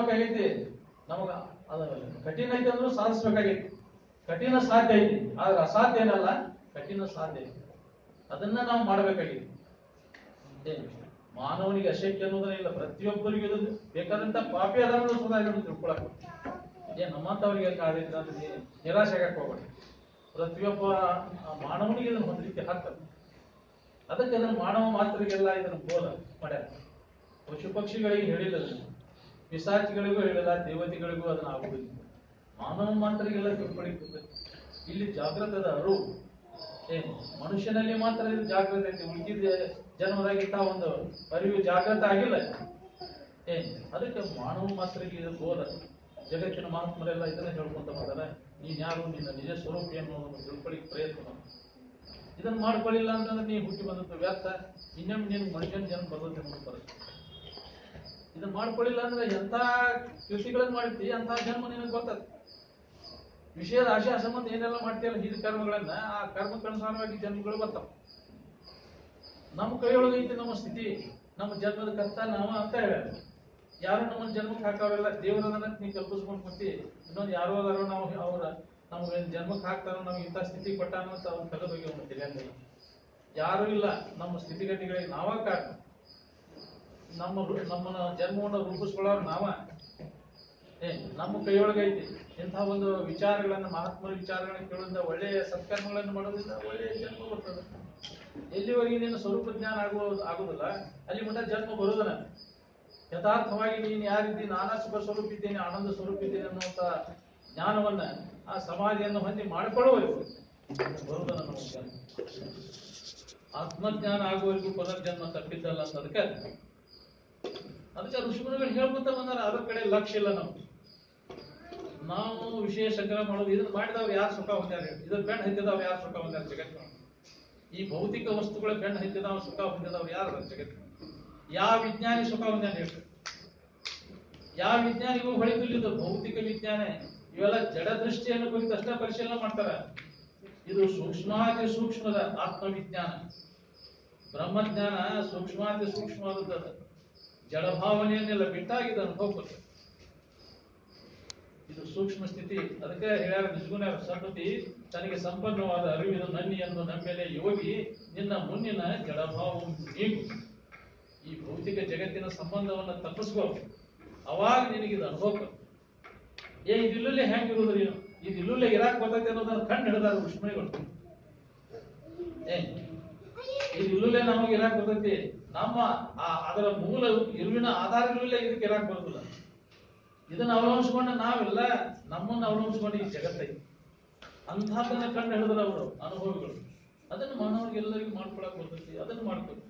ಮಾಡ್ಬೇಕಾಗೈತಿ ನಮಗ ಅದ ಕಠಿಣ ಐತಿ ಅಂದ್ರೂ ಸಾಧಿಸ್ಬೇಕಾಗೈತಿ ಕಠಿಣ ಸಾಧ್ಯ ಐತಿ ಆದ್ರೆ ಅಸಾಧ್ಯ ಏನಲ್ಲ ಕಠಿಣ ಸಾಧ್ಯ ಐತಿ ಅದನ್ನ ನಾವು ಮಾಡ್ಬೇಕಾಗೈತಿ ಏನ್? ಮಾನವನಿಗೆ ಅಶಕ್ಯ ಅನ್ನೋದನ್ನ ಇಲ್ಲ ಪ್ರತಿಯೊಬ್ಬರಿಗೂ ಇದು ಬೇಕಾದಂತ ಪಾಪಿ ಅದ ಅನ್ನೋದು ಸುಧಾ ಇದನ್ನ ತಿಳ್ಕೊಳಕ್ ಏ ನಮ್ಮಂತವ್ರಿಗೆ ಕಾದಿದ್ರೆ ಅದು ನೀ- ನಿರಾಶೆ ಆಗಕ್ ಹೋಗ್ಬೇಡಿ ಪ್ರತಿಯೊಬ್ಬ ಆ ಮಾನವನಿಗೆ ಇದನ್ನ ಒಂದು ರೀತಿ ಹಾಕ್ತದೆ ಅದಕ್ಕೆ ಅದನ್ನ ಮಾನವ ಮಾತ್ರರಿಗೆಲ್ಲ ಇದನ್ನ ಬೋಧ ಮಾಡ್ಯಾರ ಪಶು ಪಕ್ಷಿಗಳಿಗೆ ಹೇಳಿಲ್ಲ ಅದನ್ನ. ಪಿಸಾಚಿಗಳಿಗೂ ಹೇಳಿಲ್ಲ ದೇವತೆಗಳಿಗೂ ಅದನ್ನ ಆಗುವುದಿಲ್ಲ ಮಾನವ ಮಾತ್ರರಿಗೆಲ್ಲ ತಿಳ್ಕೊಳ್ಳಿಕ್ಕೆ ಇಲ್ಲಿ ಜಾಗೃತದ ಅರಿವು ಏನು ಮನುಷ್ಯನಲ್ಲಿ ಮಾತ್ರ ಇದು ಜಾಗೃತ ಐತಿ ಉಳಿದಿದ್ದ ಜನ್ಮದಾಗಿಂತ ಒಂದು ಅರಿವು ಜಾಗೃತ ಆಗಿಲ್ಲ ಏನ್ ಅದಕ್ಕೆ ಮಾನವ ಮಾತ್ರರಿಗೆ ಇದು ಬೋಧ ಜಗತ್ತಿನ ಮಹಾತ್ಮರೆಲ್ಲ ಇದನ್ನ ಹೇಳ್ಕೊಂತ ಬಂದಾರ ನೀನ್ ಯಾರು ನಿನ್ನ ನಿಜ ಸ್ವರೂಪ ಏನು ಅನ್ನೋದನ್ನ ತಿಳ್ಕೊಳ್ಳಿಕ್ಕೆ ಪ್ರಯತ್ನ ಮಾಡು. ಇದನ್ನ ಮಾಡ್ಕೊಳ್ಳಿಲ್ಲ ಅಂತಂದ್ರೆ ನೀ ಹುಟ್ಟಿ ಬಂದದ್ದು ವ್ಯರ್ಥ ಇನ್ನೊಮ್ಮೆ ನೀನು ಮನುಷ್ಯನ ಜನ್ಮ ಬರ್ತದೆ ಅನ್ನೋದು ಬರುತ್ತೆ ಇದನ್ನ ಮಾಡ್ಕೊಳ್ಳಿಲ್ಲ ಅಂದ್ರೆ ಎಂತ ಕೃತಿಗಳನ್ನ ಮಾಡ್ತಿ ಅಂತ ಜನ್ಮ ನಿನಗೆ ಬರ್ತದೆ ವಿಷಯದ ಆಶೆ ಸಂಬಂಧ ಏನೆಲ್ಲ ಮಾಡ್ತೀಯಲ್ಲ ಹಿರಿಯ ಕರ್ಮಗಳನ್ನ ಆ ಕರ್ಮಕ್ಕನುಸಾರವಾಗಿ ಜನ್ಮಗಳು ಬರ್ತಾವ ನಮ್ಮ ಕೈಯೊಳಗೆ ಐತಿ ನಮ್ಮ ಸ್ಥಿತಿ ನಮ್ಮ ಜನ್ಮದ ಕರ್ತ ನಾವ ಅಂತ ಹೇಳ್ಯಾರ ಯಾರು ನಮ್ಮನ್ನ ಜನ್ಮಕ್ಕೆ ಹಾಕವ್ರೆಲ್ಲ ದೇವರನ್ನ ನೀ ಕಲ್ಪಿಸ್ಕೊಂಡ್ ಕುಂತಿ ಇನ್ನೊಂದು ಯಾರೋ ಅದಾರೋ ನಾವು ಅವ್ರ ನಮ್ಗೆ ಜನ್ಮಕ್ಕೆ ಹಾಕ್ತಾರೋ ನಮ್ಗೆ ಇಂಥ ಸ್ಥಿತಿ ಕೊಟ್ಟಾನೋ ಅಂತ ಅವ್ನ ತೆಗೆದು ಹೋಗಿ ಅವ್ನು ತಿಳಿಯಂಗಿಲ್ಲ ಯಾರು ಇಲ್ಲ ನಮ್ಮ ಸ್ಥಿತಿಗತಿಗಳಿಗೆ ನಾವ ಕಾರಣ ನಮ್ಮ ರು- ನಮ್ಮನ್ನ ಜನ್ಮವನ್ನು ರೂಪಿಸ್ಕೊಳ್ಳೋರು ನಾವ ಏ ನಮ್ಮ ಕೈಯೊಳಗೆ ಐತಿ ಇಂಥ ಒಂದು ವಿಚಾರಗಳನ್ನ ಮಹಾತ್ಮರ ವಿಚಾರಗಳನ್ನ ಕೇಳೋದ್ರಿಂದ ಒಳ್ಳೆಯ ಸತ್ಕರ್ಮಗಳನ್ನು ಮಾಡೋದ್ರಿಂದ ಒಳ್ಳೆಯ ಜನ್ಮ ಬರ್ತದೆ ಎಲ್ಲಿವರೆಗೆ ನಿನ್ನ ಸ್ವರೂಪ ಜ್ಞಾನ ಆಗುವ ಆಗುದಿಲ್ಲ ಅಲ್ಲಿ ಮಟ್ಟ ಜನ್ಮ ಬರುವುದಲ್ಲ ಯಥಾರ್ಥವಾಗಿ ನೀನು ಯಾರಿದ್ದಿ ನಾನಾ ಸುಖ ಸ್ವರೂಪ ಇದ್ದೇನೆ ಆನಂದ ಸ್ವರೂಪ ಇದ್ದೇನೆ ಅನ್ನುವಂತ ಜ್ಞಾನವನ್ನ ಆ ಸಮಾಧಿಯನ್ನು ಹೊಂದಿ ಮಾಡಿಕೊಳ್ಳುವವರೆಗೂ ಬರುವುದನ್ನ ನಮ್ಮ ಜನ್ಮ ಆತ್ಮಜ್ಞಾನ ಆಗುವವರೆಗೂ ಪುನರ್ಜನ್ಮ ತಪ್ಪಿದ್ದಲ್ಲ ಅಂತ ಅದಕ್ಕೆ ಅದಕ್ಕೆ ಋಷಿಮುನಿಗಳು ಹೇಳ್ಕೊಂತ ಬಂದಾರ ಅದ್ರ ಕಡೆ ಲಕ್ಷ್ಯ ಇಲ್ಲ ನಾವು ನಾವು ವಿಷಯ ಸಂಗ್ರಹ ಮಾಡೋದು ಇದನ್ನ ಮಾಡಿದವ್ರು ಯಾರು ಸುಖ ಹೊಂದ್ಯಾರ ಹೇಳಿ? ಇದ್ರ ಬೆಣ್ಣ ಹತ್ತಿದವ್ರು ಯಾರು ಸುಖ ಹೊಂದ್ಯಾರ ಜಗತ್ತಿನ ಈ ಭೌತಿಕ ವಸ್ತುಗಳ ಬೆಣ್ಣ ಹತ್ತಿದವ ಸುಖ ಹೊಂದಿದವ್ರು ಯಾರು ಅದಾರ ಜಗತ್ತಿನ ಯಾವ ವಿಜ್ಞಾನಿ ಸುಖ ಹೊಂದ್ಯಾನ ಹೇಳಿ ಯಾವ ವಿಜ್ಞಾನಿಗೂ ಹೊಳಿತಿಲ್ಲ ಭೌತಿಕ ವಿಜ್ಞಾನ ಇವೆಲ್ಲ ಜಡ ದೃಷ್ಟಿಯನ್ನು ಕುರಿತು ಅಷ್ಟೇ ಪರಿಶೀಲನೆ ಮಾಡ್ತಾರ ಇದು ಸೂಕ್ಷ್ಮಾತಿ ಸೂಕ್ಷ್ಮದ ಆತ್ಮವಿಜ್ಞಾನ ಬ್ರಹ್ಮಜ್ಞಾನ ಸೂಕ್ಷ್ಮಾತಿ ಸೂಕ್ಷ್ಮವಾದದ್ದು ಜಡಭಾವನೆಯನ್ನೆಲ್ಲ ಬಿಟ್ಟಾಗಿದ್ದ ಅನುಭವ ಇದು ಸೂಕ್ಷ್ಮ ಸ್ಥಿತಿ ಅದಕ್ಕೆ ಹೇಳ್ಯಾರ ನಿಜಗುಣ ಸನ್ನತಿ ತನಗೆ ಸಂಪನ್ನವಾದ ಅರಿವಿನ ನನ್ನಿಯನ್ನು ನಮ್ಮೆಲೆ ಯೋಗಿ ನಿನ್ನ ಮುನ್ನಿನ ಜಡಭಾವವು ನೀಗು ಈ ಭೌತಿಕ ಜಗತ್ತಿನ ಸಂಬಂಧವನ್ನ ತಪ್ಪಿಸ್ಕೋ ಅವಾಗ ನಿನಗೆ ಇದು ಅನುಭವ ಏ ಇದಿಲ್ಲೇ ಹೆಂಗಿರುದ್ರಿ ಇದು ಇಲ್ಲೇ ಇರಾಕ್ ಬರ್ತೈತೆ ಅನ್ನೋದನ್ನ ಕಂಡು ಹಿಡಿದಾರ ಋಷಿಮಣಿಗಳು ಏ ಇದು ಇಲ್ಲೇ ನಮಗೆ ಇರಾಕ್ ಬರ್ತೈತಿ ನಮ್ಮ ಆ- ಅದರ ಮೂಲ ಇರುವಿನ ಆಧಾರಗಳಲ್ಲೇ ಇದಕ್ಕೆ ಇರಾಕ್ ಬರೋದಿಲ್ಲ ಇದನ್ನ ಅವಲಂಬಿಸ್ಕೊಂಡು ನಾವೆಲ್ಲ ನಮ್ಮನ್ನ ಅವಲಂಬಿಸ್ಕೊಂಡು ಈ ಜಗತ್ತೈತಿ ಅಂಥದ್ದನ್ನ ಕಂಡು ಹಿಡಿದ್ರ ಅವರು ಅನುಭವಿಗಳು ಅದನ್ನು ಮಾನವರಿಗೆ ಎಲ್ಲರಿಗೂ ಮಾಡ್ಕೊಳಕ್ ಬರ್ತೈತಿ ಅದನ್ನು ಮಾಡ್ಬೇಕು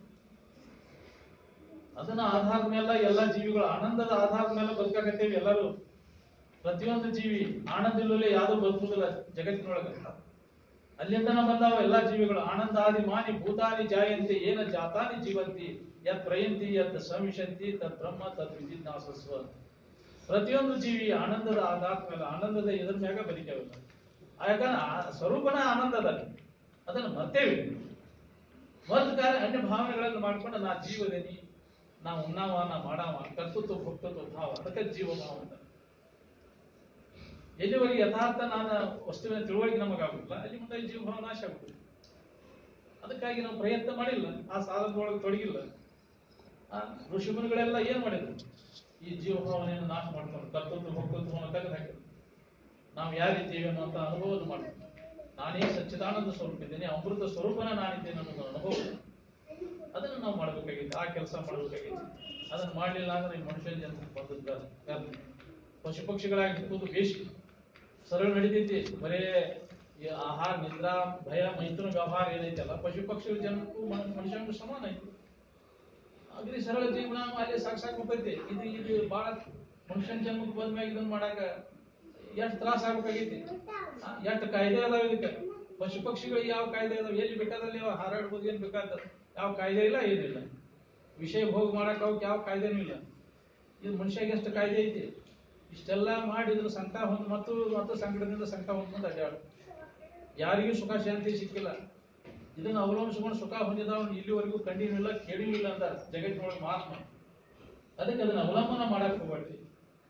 ಅದನ್ನ ಆಧಾರದ ಮೇಲೆ ಎಲ್ಲ ಜೀವಿಗಳು ಆನಂದದ ಆಧಾರದ ಮೇಲೆ ಬದುಕಾಕತ್ತೇವಿ ಎಲ್ಲರೂ ಪ್ರತಿಯೊಂದು ಜೀವಿ ಆನಂದ ಇಲ್ಲದೆ ಯಾವ್ದು ಬದುಕುದಿಲ್ಲ ಜಗತ್ತಿನೊಳಗೆ ಅಲ್ಲಿಂದನ ಬಂದಾವ ಎಲ್ಲಾ ಜೀವಿಗಳು ಆನಂದಾದಿ ಮಾನಿ ಭೂತಾನಿ ಜಾಯಂತಿ ಏನ ಜಾತಾನಿ ಜೀವಂತಿ ಯತ್ ಪ್ರಯಂತಿ ಯತ್ ಸಂವಿಶಂತಿ ತತ್ ಬ್ರಹ್ಮ ತತ್ ವಿಜಿಜ್ಞಾಸಸ್ವ ಪ್ರತಿಯೊಂದು ಜೀವಿ ಆನಂದದ ಆಧಾರದ ಮೇಲೆ ಆನಂದದ ಇದ್ರ ಮ್ಯಾಗ ಬದುಕವಿಲ್ಲ ಯಾಕಂದ್ರೆ ಆ ಸ್ವರೂಪನ ಆನಂದದ ಅದನ್ನು ಮರ್ತೇವೆ ಒಂದು ಕಾಲ ಅನ್ಯ ಭಾವನೆಗಳನ್ನು ಮಾಡ್ಕೊಂಡು ನಾ ಜೀವದೇನಿ ನಾ ಉಣ್ಣಾವ ನಾ ಮಾಡಾವ ಕರ್ತೃತ್ವ ಭಕ್ತತ್ವ ಭಾವ ಅದಕ್ಕೆ ಜೀವ ಭಾವ ಅಂತ ಎಲ್ಲಿವರೆಗೆ ಯಥಾರ್ಥ ನಾನು ವಸ್ತುವಿನ ತಿಳುವಳಿಕೆ ನಮಗಾಗುದಿಲ್ಲ ಅಲ್ಲಿ ಮುಂದೆ ಜೀವ ಭಾವ ನಾಶ ಆಗುತ್ತದೆ ಅದಕ್ಕಾಗಿ ನಾವು ಪ್ರಯತ್ನ ಮಾಡಿಲ್ಲ ಆ ಸಾಧನದೊಳಗೆ ತೊಡಗಿಲ್ಲ ಆ ಋಷಿಮುನಿಗಳೆಲ್ಲ ಏನ್ ಮಾಡಿದ್ರು ಈ ಜೀವ ಭಾವನೆಯನ್ನು ನಾಶ ಮಾಡ್ಕೊಂಡು ಕರ್ತೃತ್ವ ಭಕ್ತತ್ವವನ್ನು ತೆಗೆದು ಹಾಕಿದ್ರು ನಾವು ಯಾರಿದ್ದೇವೆ ಅನ್ನುವಂತ ಅನುಭವವನ್ನು ಮಾಡ್ತೀವಿ ನಾನೇ ಸಚ್ಚಿದಾನಂದ ಸ್ವರೂಪ ಇದ್ದೇನೆ ಅಮೃತ ಸ್ವರೂಪನ ನಾನಿದ್ದೇನೆ ಅನ್ನೋದು ಅನುಭವ ಅದನ್ನು ನಾವು ಮಾಡ್ಬೇಕಾಗಿತ್ತು ಆ ಕೆಲಸ ಮಾಡ್ಬೇಕಾಗಿತ್ತು ಅದನ್ನು ಮಾಡಲಿಲ್ಲ ಅಂದ್ರೆ ಈ ಮನುಷ್ಯನ ಜನ್ಮಕ್ಕೆ ಬಂದದ್ದು ವ್ಯರ್ಥ. ಪಶು ಪಕ್ಷಿಗಳಾಗಿ ಹುಟ್ಟುವುದು ಬೇಸಿ ಸರಳ ನಡೀತೈತಿ ಬರೇ ಈ ಆಹಾರ ನಿದ್ರಾ ಭಯ ಮೈಥುನ ವ್ಯವಹಾರ ಏನೈತಲ್ಲ ಪಶು ಪಕ್ಷಿಗಳ ಜನ್ಮಕ್ಕೂ ಮನ್- ಮನುಷ್ಯನಿಗೂ ಸಮಾನ ಐತಿ ಅಗ್ರಿ ಸರಳ ಜೀವನ ಅಲ್ಲಿ ಸಾಕ್ ಸಾಕ್ ಹೋಗ್ತೈತಿ ಇದು ಇದು ಬಹಳ ಮನುಷ್ಯನ ಜನ್ಮಕ್ಕೆ ಬಂದ್ಮ್ಯಾಗ ಇದನ್ನ ಮಾಡಾಕ ಎಷ್ಟು ತ್ರಾಸ ಆಗ್ಬೇಕಾಗೈತಿ ಆ, ಎಷ್ಟು ಕಾಯ್ದೆ ಅದಾವ ಇದಕ್ಕೆ ಪಶು ಪಕ್ಷಿಗಳಿಗೆ ಯಾವ ಕಾಯ್ದೆ ಅದಾವ ಎಲ್ಲಿ ಬೇಕಾದಲ್ಲಿ ಅವ ಹಾರಾಡ್ಬೋದು ಏನ್ ಬೇಕಾದ ಯಾವ ಕಾಯ್ದೆ ಇಲ್ಲ ಏನಿಲ್ಲ ವಿಷಯ ಭೋಗ ಮಾಡಕ್ ಅವಕ್ಕೆ ಯಾವ ಕಾಯ್ದೆನೂ ಇಲ್ಲ ಇದು ಮನುಷ್ಯಗೆ ಎಷ್ಟು ಕಾಯ್ದೆ ಐತಿ ಇಷ್ಟೆಲ್ಲ ಮಾಡಿ ಇದ್ರ ಸಂಕಟ ಹೊಂದ್ ಮತ್ತು ಮತ್ತು ಸಂಕಟದಿಂದ ಸಂಕಟ ಹೊಂದ್ಕೊಂಡು ಅಡ್ಡಾಡು ಯಾರಿಗೂ ಸುಖ ಶಾಂತಿ ಸಿಕ್ಕಿಲ್ಲ ಇದನ್ನ ಅವಲಂಬಿಸಿಕೊಂಡು ಸುಖ ಹೊಂದಿದವನು ಇಲ್ಲಿವರೆಗೂ ಕಂಡಿನಿಲ್ಲ ಕೇಳಿಲ್ಲ ಅಂತ ಜಗತ್ತಿನೊಳಗೆ ಮಹಾತ್ಮ ಅದಕ್ಕೆ ಅದನ್ನ ಅವಲಂಬನ ಮಾಡಕ್ ಹೋಗ್ಬೇಡ್ರಿ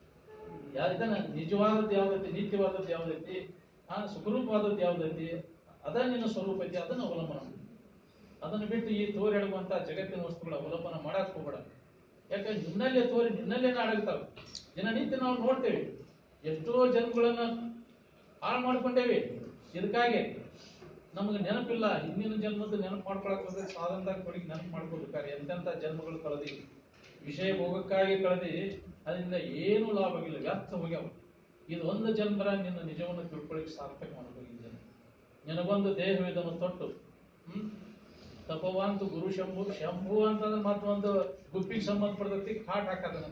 ಯಾವ್ದನ್ನ ನಿಜವಾದದ್ದು ಯಾವ್ದೈತಿ ನಿತ್ಯವಾದದ್ದು ಯಾವ್ದೈತಿ ಆ ಸುಖರೂಪವಾದದ್ದು ಯಾವ್ದೈತಿ ಅದ ನಿನ್ನ ಸ್ವರೂಪ ಐತಿ ಅದನ್ನ ಅವಲಂಬನ ಮಾಡು. ಅದನ್ನ ಬಿಟ್ಟು ಈ ತೋರೆಡುವಂತ ಜಗತ್ತಿನ ವಸ್ತುಗಳ ಅವಲಂಬನ ಮಾಡಕ್ ಹೋಗ್ಬೇಡ ಯಾಕಂದ್ರೆ ನಿನ್ನಲ್ಲೇ ತೋರಿ ನಿನ್ನಲ್ಲೇ ನಾಡಗ್ತಾವ ದಿನನಿತ್ಯ ನಾವು ನೋಡ್ತೇವೆ ಎಷ್ಟೋ ಜನಗಳನ್ನ ಹಾಳು ಮಾಡ್ಕೊಂಡೇವಿ ಇದಕ್ಕಾಗಿ ನಮಗೆ ನೆನಪಿಲ್ಲ ಹಿಂದಿನ ಜನ್ಮದ ನೆನಪು ಮಾಡ್ಕೊಳಕ್ ಹೋದ್ರೆ ಸಾಧನದಾಗ ಕೊಡಿ ನೆನಪು ಮಾಡ್ಕೋಬೇಕಾರೆ ಎಂತೆಂತ ಜನ್ಮಗಳು ಕಳೆದಿ ವಿಷಯ ಭೋಗಕ್ಕಾಗಿ ಕಳೆದಿ ಅದರಿಂದ ಏನು ಲಾಭವಿಲ್ಲ ವ್ಯರ್ಥ ಹೋಗ್ಯಾವ ಇದು ಒಂದು ಜನ್ಮರ ನಿನ್ನ ನಿಜವನ್ನು ತಿಳ್ಕೊಳ್ಳಿಕ್ಕೆ ಸಾರ್ಥಕ ಮಾಡಬೇಕು ಈ ಜನ ನಿನಗೊಂದು ದೇಹವಿದನ್ನು ತೊಟ್ಟು ಹ್ಮ್ ತಪವಂತು ಗುರು ಶಂಭು ಶಂಭು ಅಂತಂದ್ರೆ ಮತ್ತೊಂದು ಗುಪ್ಪಿಗೆ ಸಂಬಂಧಪಡ್ತೈತಿ ಕಾಟ್ ಹಾಕದನಂತ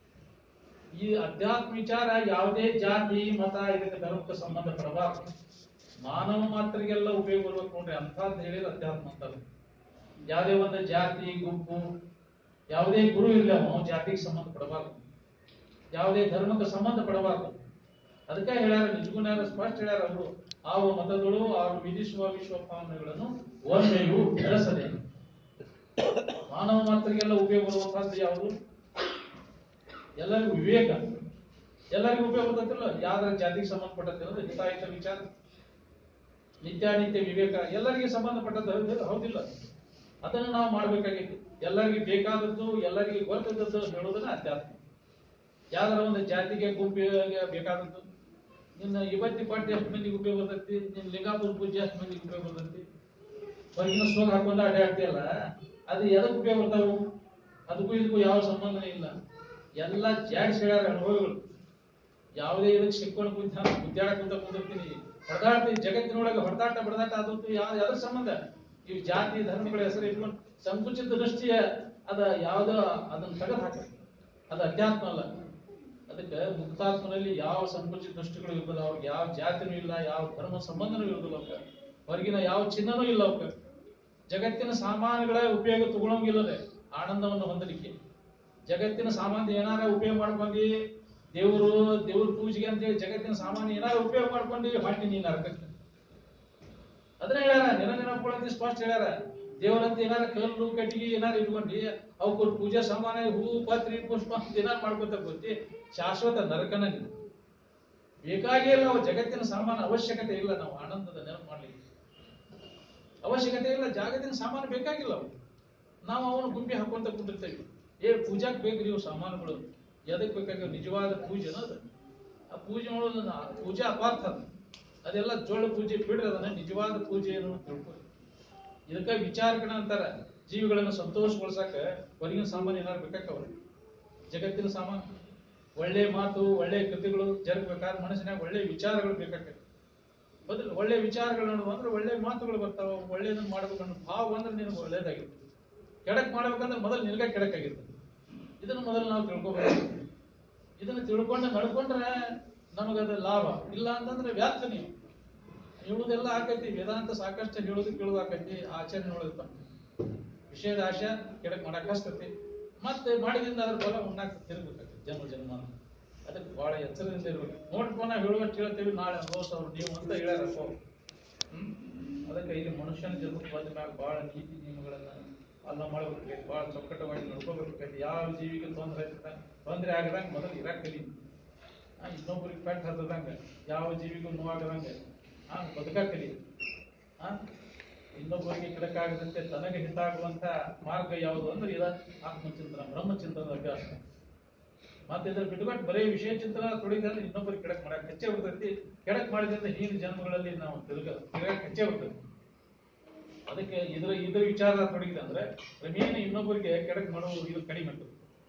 ಈ ಅಧ್ಯಾತ್ಮ ವಿಚಾರ ಯಾವುದೇ ಜಾತಿ ಮತ ಇದಕ್ಕೆ ಧರ್ಮಕ್ಕೆ ಸಂಬಂಧ ಪಡಬಾರ್ದು ಮಾನವ ಮಾತ್ರಗೆಲ್ಲ ಉಪಯೋಗ ಬರ್ಬೇಕು ನೋಡ್ರಿ ಅಂತದ್ದು ಹೇಳಿದ್ರೆ ಅಧ್ಯಾತ್ಮ ಅಂತಾರೆ ಯಾವುದೇ ಒಂದು ಜಾತಿ ಗುಂಪು ಯಾವುದೇ ಗುರು ಇಲ್ಲ ಅವನು ಜಾತಿಗೆ ಸಂಬಂಧ ಪಡಬಾರ್ದು ಯಾವುದೇ ಧರ್ಮಕ್ಕೆ ಸಂಬಂಧ ಪಡಬಾರ್ದು ಅದಕ್ಕೆ ಹೇಳ್ಯಾರ ನಿಜಗುಣ ಸ್ಪಷ್ಟ ಹೇಳ್ಯಾರ ಅವರು ಆವ ಮತಗಳು ಅವರು ವಿಧಿಸುವ ವಿಶ್ವಪಾವನೆಗಳನ್ನು ಒಂದೆಯೂ ಬೆಳೆಸದೆ ಮಾನವ ಮಾತ್ರಗೆಲ್ಲ ಉಪಯೋಗ ಬರುವಂತಹದ್ದು ಯಾವುದು ಎಲ್ಲರಿಗೂ ವಿವೇಕ ಎಲ್ಲರಿಗೂ ಉಪಯೋಗ ಬರ್ತೈತಿಲ್ಲ ಯಾವ್ದ್ರ ಜಾತಿಗೆ ಸಂಬಂಧಪಟ್ಟದ್ದು ಅಂದ್ರೆ ಹಿತಾಹಿತ ವಿಚಾರ ನಿತ್ಯಾನಿತ್ಯ ವಿವೇಕ ಎಲ್ಲರಿಗೆ ಸಂಬಂಧಪಟ್ಟದ್ದು ಹೌದು- ಹೌದಿಲ್ಲ ಅದನ್ನು ನಾವು ಮಾಡ್ಬೇಕಾಗಿತ್ತು ಎಲ್ಲರಿಗೆ ಬೇಕಾದದ್ದು ಎಲ್ಲರಿಗೆ ಗೊತ್ತಿದ್ದದ್ದು ಹೇಳೋದನ್ನ ಅಧ್ಯಾತ್ಮ ಯಾವ್ದಾರ ಒಂದು ಜಾತಿಗೆ ಗುಂಪಿಗೆ ಬೇಕಾದದ್ದು ನಿನ್ನ ಇವತ್ತಿ ಪಟ್ಟಿ ಎಷ್ಟು ಮಂದಿಗೆ ಉಪಯೋಗ ಬರ್ತೈತಿ ನಿನ್ನ ಲಿಂಗಾಪುರ ಪೂಜೆ ಎಷ್ಟು ಮಂದಿಗೆ ಉಪಯೋಗ ಬರ್ತೈತಿ ಹೊರಗಿನ ಸೋಗ್ ಹಾಕೊಂಡು ಅಡ್ಡಾಡ್ತಿಯಲ್ಲ ಅದು ಎದಕ್ಕೆ ಉಪಯೋಗ ಬರ್ತಾವು ಅದಕ್ಕೂ ಇದಕ್ಕೂ ಯಾವ ಸಂಬಂಧನೇ ಇಲ್ಲ ಎಲ್ಲ ಜಾಡ್ಸ್ ಹೇಳ್ಯಾರ ಅನುಭವಗಳು ಯಾವುದೇ ಇದಕ್ಕೆ ಸಿಕ್ಕೊಂಡು ಕುಂತ ಗುದ್ದಾಡ ಕುಂತ ಕುಂದಿರ್ತೀನಿ ಹೊಡೆದಾಡ್ತೀನಿ ಜಗತ್ತಿನೊಳಗೆ ಹೊಡೆದಾಟ ಬಡದಾಟ ಅದಂತೂ ಯಾವ ಯಾವ್ದ್ರ ಸಂಬಂಧ ಇವು ಜಾತಿ ಧರ್ಮಗಳ ಹೆಸರು ಇಟ್ಕೊಂಡು ಸಂಕುಚಿತ ದೃಷ್ಟಿಯ ಅದ ಯಾವ್ದೋ ಅದನ್ನ ತೆಗೆದು ಹಾಕ ಅದು ಅಧ್ಯಾತ್ಮ ಅಲ್ಲ ಅದಕ್ಕೆ ಮುಕ್ತಾತ್ಮನಲ್ಲಿ ಯಾವ ಸಂಕುಚಿತ ದೃಷ್ಟಿಗಳು ಇರೋದಿಲ್ಲ ಅವ್ರಿಗೆ ಯಾವ ಜಾತಿನೂ ಇಲ್ಲ ಯಾವ ಧರ್ಮ ಸಂಬಂಧನೂ ಇರೋದಿಲ್ಲ ಅವಕ್ಕೆ ಹೊರಗಿನ ಯಾವ ಚಿನ್ನನೂ ಇಲ್ಲ ಅವಕ್ಕೆ ಜಗತ್ತಿನ ಸಾಮಾನುಗಳ ಉಪಯೋಗ ತಗೊಳಂಗಿಲ್ಲದೆ ಆನಂದವನ್ನು ಹೊಂದಲಿಕ್ಕೆ ಜಗತ್ತಿನ ಸಾಮಾನ್ಯ ಏನಾರ ಉಪಯೋಗ ಮಾಡ್ಕೊಂಡು ದೇವರು ದೇವ್ರ ಪೂಜೆಗೆ ಅಂತೇಳಿ ಜಗತ್ತಿನ ಸಾಮಾನ್ಯ ಏನಾರ ಉಪಯೋಗ ಮಾಡ್ಕೊಂಡು ಹೊಟ್ಟಿ ನೀನ್ ನರಕಕ್ಕೆ ಅದನ್ನ ಹೇಳ್ಯಾರ ನೆನ ನೆನಪುಗಳಂತ ಸ್ಪಷ್ಟ ಹೇಳ್ಯಾರ ದೇವರಂತ ಏನಾರ ಕಲ್ಲು ಕಟ್ಟಿಗೆ ಏನಾರ ಇಟ್ಕೊಂಡು ಅವಕ್ಕೆ ಪೂಜೆ ಸಾಮಾನ್ಯ ಹೂ ಪತ್ರಿ ಪುಷ್ಪ ಅಂತ ಏನಾರ ಮಾಡ್ಕೊತ ಗೊತ್ತಿ ಶಾಶ್ವತ ನರಕನ ನೀನು ಬೇಕಾಗೇ ಇಲ್ಲ ಅವು ಜಗತ್ತಿನ ಸಾಮಾನು ಅವಶ್ಯಕತೆ ಇಲ್ಲ ನಾವು ಆನಂದದ ನೆನಪು ಮಾಡ್ಲಿಕ್ಕೆ ಅವಶ್ಯಕತೆ ಇಲ್ಲ ಜಾಗತಿನ ಸಾಮಾನು ಬೇಕಾಗಿಲ್ಲ ಅವು ನಾವು ಅವನು ಗುಂಪಿ ಹಾಕೊಂತ ಕುಂದಿರ್ತೇವೆ ಏ ಪೂಜಾಕ್ ಬೇಕ್ರಿ ಇವು ಸಾಮಾನುಗಳು ಎದಕ್ ಬೇಕಾಗಿವ ನಿಜವಾದ ಪೂಜೆನ ಅದು ಆ ಪೂಜೆ ಮಾಡೋದು ನಾ- ಪೂಜೆ ಅಪಾರ್ಥ ಅದು ಅದೆಲ್ಲ ಜೋಳ ಪೂಜೆ ಬಿಡ್ರಿ ಅದನ್ನ ನಿಜವಾದ ಪೂಜೆ ಏನು ಅಂತ ತಿಳ್ಕೊಳ್ಳಿ ಇದಕ್ಕ ವಿಚಾರಕಣ ಅಂತಾರ ಜೀವಿಗಳನ್ನು ಸಂತೋಷಗೊಳಿಸಕ ಹೊರಗಿನ ಸಾಮಾನು ಏನಾರು ಬೇಕಾಕವ ಜಗತ್ತಿನ ಸಾಮಾನು ಒಳ್ಳೆ ಮಾತು ಒಳ್ಳೆ ಕೃತಿಗಳು ಜರುಗಬೇಕಾದ್ರೆ ಮನಸ್ಸಿನಾಗ ಒಳ್ಳೆ ವಿಚಾರಗಳು ಬೇಕಾಗ್ತದೆ ಬದಲು ಒಳ್ಳೆ ವಿಚಾರಗಳು ಅಂದ್ರೆ ಒಳ್ಳೆ ಮಾತುಗಳು ಬರ್ತಾವ ಒಳ್ಳೇದನ್ನ ಮಾಡ್ಬೇಕು ಅನ್ನೋ ಭಾವ ಅಂದ್ರೆ ನಿನಗೆ ಒಳ್ಳೇದಾಗಿರುತ್ತೆ ಕೆಡಕ್ ಮಾಡ್ಬೇಕಂದ್ರೆ ಮೊದಲು ನಿನಗೆ ಕೆಡಕಾಗಿರ್ತದೆ ಇದನ್ನ ಮೊದಲು ನಾವು ತಿಳ್ಕೊಬೇಕು ಇದನ್ನ ತಿಳ್ಕೊಂಡು ನಡ್ಕೊಂಡ್ರೆ ನಮಗದ ಲಾಭ ಇಲ್ಲ ಅಂತಂದ್ರೆ ವ್ಯಾರ್ಥ ನೀವು ಹೇಳುವುದೆಲ್ಲ ಆಕೈತಿ ವೇದಾಂತ ಸಾಕಷ್ಟು ಹೇಳೋದು ಕೇಳೋದು ಆಕೈತಿ ಆಚರಣೆ ಒಳಗೆ ವಿಷಯದ ಆಶೆ ಕೆಡಕ್ ಮಾಡಕ್ ಹಸ್ತತಿ ಮತ್ತೆ ಮಾಡಿದಿಂದ ಅದ್ರ ಫಲ ಉಣ್ಣಾಕ ತಿರ್ಬೇಕಾಗ್ತದೆ ಜನ್ಮ ಜನ್ಮ ಅಂತ. ಅದಕ್ಕೆ ಬಹಳ ಎಚ್ಚರದಿಂದ ಇರ್ಬೇಕು ನೋಡ್ಕೊಂಡು ನಾವು ಹೇಳುವಷ್ಟು ಹೇಳ್ತೇವೆ ನಾಳೆ ಅನುಭವಿಸೋರು ನೀವು ಅಂತ ಹೇಳ್ಯಾರಪ್ಪ ಅವ್ರು. ಹ್ಮ್ ಅದಕ್ಕೆ ಇಲ್ಲಿ ಮನುಷ್ಯನ ಜನ್ಮಕ್ಕೆ ಬಂದ ಮ್ಯಾಗ ಬಹಳ ನೀತಿ ನಿಯಮಗಳನ್ನ ಅಲ್ಲ ಮಾಡ್ಬೇಕಾಗಿ ಬಹಳ ಚೊಕ್ಕಟವಾಗಿ ನಡ್ಕೋಬೇಕಾಗಿ ಯಾವ ಜೀವಿಗೆ ತೊಂದರೆ ಆಯ್ತದ ತೊಂದರೆ ಆಗದಂಗ ಮೊದಲು ಇರಾಕ್ ಕಲಿ ಆ ಇನ್ನೊಬ್ಬರಿಗೆ ಪೆಟ್ಟು ಹತ್ತದಂಗ ಯಾವ ಜೀವಿಗೂ ನೋವಾಗದಂಗ ಆ ಬದುಕಾಕ ಕಲಿ ಆ ಇನ್ನೊಬ್ಬರಿಗೆ ಕೆಡಕಾಗದಂತೆ ತನಗೆ ಹಿತಾಗುವಂತ ಮಾರ್ಗ ಯಾವುದು ಅಂದ್ರೆ ಇದ ಆತ್ಮಚಿಂತನ ಬ್ರಹ್ಮಚಿಂತನದ ಅಭ್ಯಾಸ ಮತ್ತೆ ಇದ್ರ ಬಿಟ್ಬಿಟ್ಟು ಬರೀ ವಿಷಯ ಚಿಂತನ ತೊಡಿದ್ರೆ ಇನ್ನೊಬ್ಬರಿಗೆ ಕೆಡಕ್ ಮಾಡಕ್ ಹೆಚ್ಚೆ ಬರ್ತೈತಿ ಕೆಡಕ್ ಮಾಡಿದ್ರೆ ಹಿಂದಿನ ಜನ್ಮಗಳಲ್ಲಿ ನಾವು ತಿರುಗ ತಿರುಗಕ್ ಹೆಚ್ಚೆ ಬರ್ತೈತಿ ಅದಕ್ಕೆ ಇದ್ರ ಇದ್ರ ವಿಚಾರ ತೊಡಗಿದೆ ಅಂದ್ರೆ ಕ್ರಮೇಣ ಇನ್ನೊಬ್ಬರಿಗೆ ಕೆಡಕ್ ಮಾಡೋ ಇದು ಕಡಿಮೆ ಆಗ್ತದೆ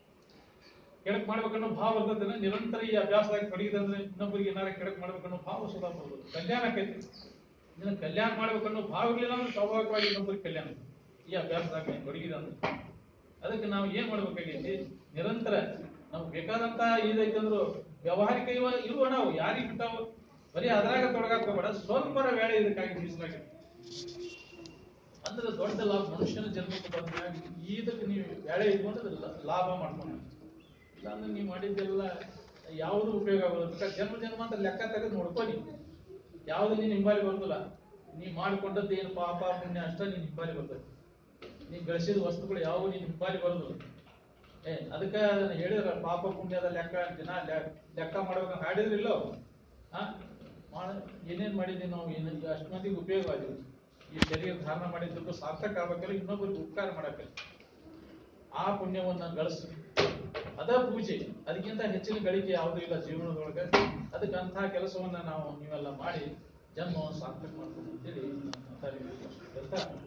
ಕೆಡಕ್ ಮಾಡ್ಬೇಕನ್ನೋ ಭಾವ ಬರ್ತದೆ ನಿರಂತರ ಈ ಅಭ್ಯಾಸದಾಗ ತೊಡಗಿದೆ ಅಂದ್ರೆ ಇನ್ನೊಬ್ಬರಿಗೆ ಏನಾರ ಕೆಡಕ್ ಮಾಡ್ಬೇಕನ್ನೋ ಭಾವ ಸುಧಾ ಬರ್ಬೋದು ಕಲ್ಯಾಣ ಆಕೈತಿ ಇದನ್ನ ಕಲ್ಯಾಣ ಮಾಡ್ಬೇಕನ್ನೋ ಭಾವ ಇರ್ಲಿಲ್ಲ ಅಂದ್ರೆ ಸ್ವಾಭಾವಿಕವಾಗಿ ಇನ್ನೊಬ್ಬರಿಗೆ ಕಲ್ಯಾಣ ಈ ಅಭ್ಯಾಸದಾಗ ನೀನ್ ತೊಡಗಿದೆ ಅಂದ್ರೆ ಅದಕ್ಕೆ ನಾವು ಏನ್ ಮಾಡ್ಬೇಕಾಗೈತಿ ನಿರಂತರ ನಮ್ಗೆ ಬೇಕಾದಂತ ಇದೈತೆ ಅಂದ್ರು ವ್ಯಾವಹಾರಿಕ ಇವ ಇರುವ ನಾವು ಯಾರಿಗೆ ಬಿಟ್ಟಾವ ಬರೀ ಅದ್ರಾಗ ತೊಡಗಾಕ ಹೋಗ್ಬೇಡ ಸ್ವಲ್ಪರ ವೇಳೆ ಇದಕ್ಕಾಗಿ ಮೀಸಲಾಗಿ ಅಂದ್ರೆ ದೊಡ್ಡ ಲಾಭ ಮನುಷ್ಯನ ಜನ್ಮಕ್ಕೆ ಬಂದಾಗ ಇದಕ್ಕೆ ನೀವು ವೇಳೆ ಇಟ್ಕೊಂಡ್ರೆ ಲ- ಲಾಭ ಮಾಡ್ಕೊಂಡು ಇಲ್ಲಾಂದ್ರೆ ನೀವು ಮಾಡಿದ್ದೆಲ್ಲ ಯಾವುದು ಉಪಯೋಗ ಆಗೋದು ಬೇಕಾದ್ರೆ ಜನ್ಮ ಜನ್ಮ ಅಂತ ಲೆಕ್ಕ ತೆಗೆದು ನೋಡ್ಕೊ ನೀವು ಯಾವ್ದು ನೀನ್ ಹಿಂಬಾಲಿ ಬರೋದಿಲ್ಲ ನೀ ಮಾಡಿಕೊಂಡದ್ದು ಏನು ಪಾಪ ಪುಣ್ಯ ಅಷ್ಟ ನೀನ್ ಹಿಂಬಾಲಿ ಬರ್ತದೆ ನೀನ್ ಗಳಿಸಿದ ವಸ್ತುಗಳು ಯಾವ ನೀನ್ ಹಿಂಬಾಲಿ ಬರೋದಿಲ್ಲ ಏ ಅದಕ್ಕ ಹೇಳಿದ್ರ ಪಾಪ ಪುಣ್ಯದ ಲೆಕ್ಕ ದಿನ ಲೆ- ಲೆಕ್ಕ ಮಾಡ್ಬೇಕಂತ ಹಾಡಿದ್ರಿಲ್ಲೋ ಹಾ ಮಾಡ ಏನೇನ್ ಮಾಡಿದ್ವಿ ನಾವು ಏನು ಅಷ್ಟು ಮಂದಿಗೆ ಉಪಯೋಗ ಆದ್ವಿ ಈ ಶರೀರ ಧಾರಣ ಮಾಡಿದ್ದಕ್ಕೂ ಸಾರ್ಥಕ ಆಗ್ಬೇಕಲ್ಲ ಇನ್ನೊಬ್ಬರಿಗೆ ಉಪಕಾರ ಮಾಡಕ್ಕೆ ಆ ಪುಣ್ಯವನ್ನ ಗಳಿಸಿ ಅದ ಪೂಜೆ ಅದಕ್ಕಿಂತ ಹೆಚ್ಚಿನ ಗಳಿಕೆ ಯಾವುದೂ ಇಲ್ಲ ಜೀವನದೊಳಗೆ ಅದಕ್ಕೆ ಅಂತಹ ಕೆಲಸವನ್ನ ನಾವು ನೀವೆಲ್ಲ ಮಾಡಿ ಜನ್ಮವನ್ನು ಸಾರ್ಥಕ ಮಾಡ್ಕೊಂಡು ಅಂತೇಳಿ ಮಾತಾಡಿ